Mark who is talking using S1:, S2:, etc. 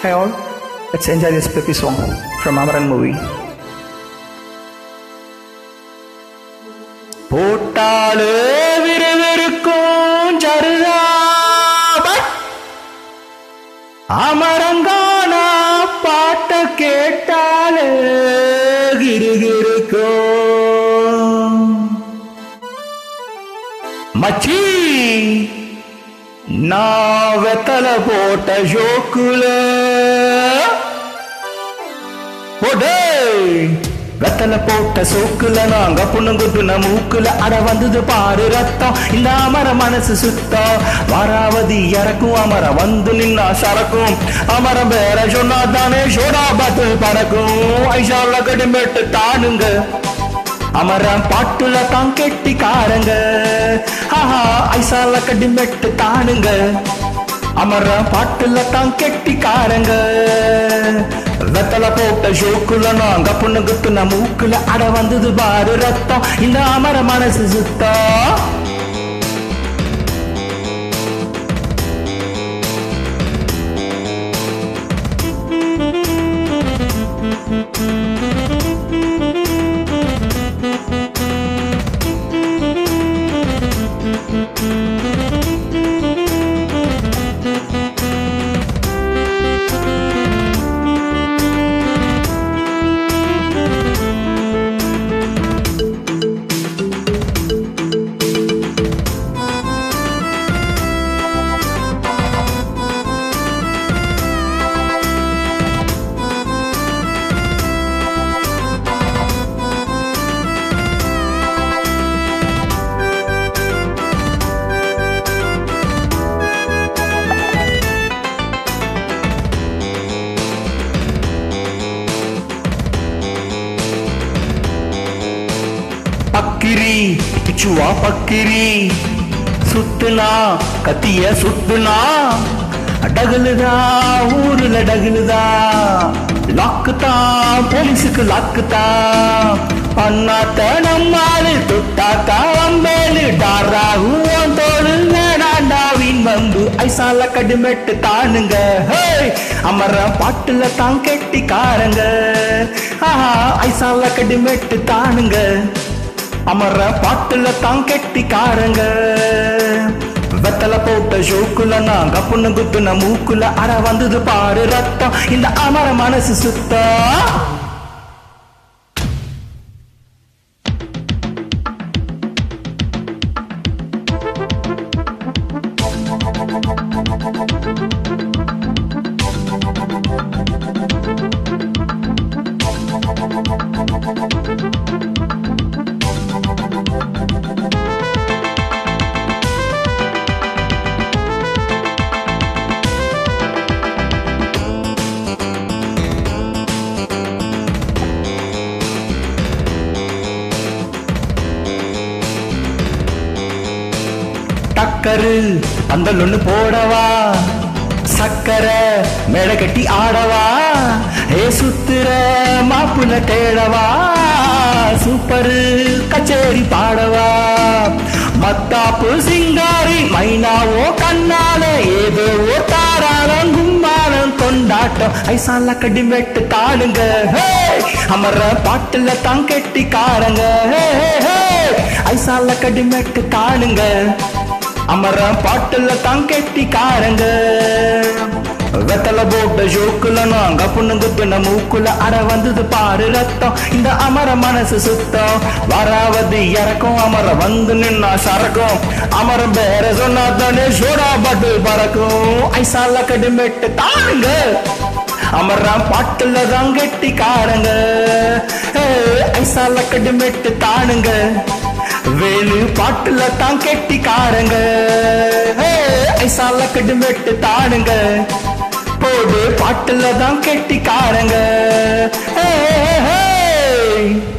S1: Hi all, let's enjoy this peppy song from Amaran movie. போட்டாலே விறுவிறுக்கும் ஜருதா but அமரங்கானா பாட்ட கேட்டாலே கிருகிருக்கும் மச்சி நான் வெத்தல போட்ட ஜோக்குல போடே வெத்தல போட்ட சோக்குல நாங்க புண்ணுங்குட்டுன மூக்குல அட வந்தது பாரு ரத்தம் இந்த அமர மனசு சுத்தம் வாராவதி இறக்கும் அமர வந்து நின்னா சரக்கும் அமரம் வேற சொன்னா தானே சோடா பாட்டில் பறக்கும் ஐஷால கடிமெட்டு தானுங்க அமரம் பாட்டுல தான் கெட்டிக்காரங்க ஆஹா ஐசால கடிமெட்டு தானுங்க அமரம் பாட்டுல தான் கெட்டிக்காரங்க வெத்தல போட்ட ஷோக்குல நாங்க பொண்ணு குத்துன மூக்குல அட வந்தது பாரு ரத்தம் இந்த அமர மனசு சுத்தம் பக்கிரி பிச்சுவா பக்கிரி சுத்துனா கத்திய சுத்துனா டகுலுதா ஊருல டகுலுதா லாக்குதா போலீஸுக்கு லாக்குதா அண்ணாத்த நம்மாலு தொட்டாத்தா அம்பேலு டாராகும் தோடு வேணாண்டாவின் வம்பு ஐசால கடுமெட்டு தானுங்க ஹே அமர பாட்டுல தான் கெட்டிக்காரங்க ஆஹா ஐசால கடுமெட்டு தானுங்க அமர பாட்டுல தான் கெட்டிக்காரங்க வெத்தல போட்ட ஷோக்குல நாங்க பொண்ணு குத்துன மூக்குல அற வந்தது பாரு ரத்தம் இந்த அமர மனசு சுத்தம் டக்கரு பந்தல் ஒண்ணு போடவா சக்கரை மேடை கட்டி ஆடவா ஏ சுத்துற மாப்புல தேடவா சூப்பரு கச்சேரி பாடவா மத்தாப்பு சிங்காரி மைனாவோ கண்ணால ஏதோ தாராளம் கும்மாளம் கொண்டாட்டம் ஐசால கடிமெட்டு தாளுங்க ஹே! அமர பாட்டுல தான் கெட்டிக்காரங்க ஹே, ஹே, ஹே! ஐசால கடிமெட்டு தாளுங்க அமர பாட்டுல தான் கெட்டிக்காரங்க வெத்தல போட்ட ஜோக்குல நாங்க பொண்ணுங்க பின்ன மூக்குல அட வந்தது பாரு ரத்தம் இந்த அமர மனசு சுத்தம் வராவது இறக்கும் அமர வந்து நின்னா சரக்கும் அமரம் பேர சொன்னா தானே சோடா பாட்டு பறக்கும் ஐசால கடிமெட்டு தானுங்க அமராம் பாட்டுல தான் கெட்டிக்காரங்க ஏய், ஐசால கடிமெட்டு தானுங்க வேலு பாட்டுல தான் கெட்டிக்காரங்க ஏய், ஐசால கடிமெட்டு தானுங்க போடு பாட்டுல தான் கெட்டிக்காரங்க ஏய், ஏய், ஏய்.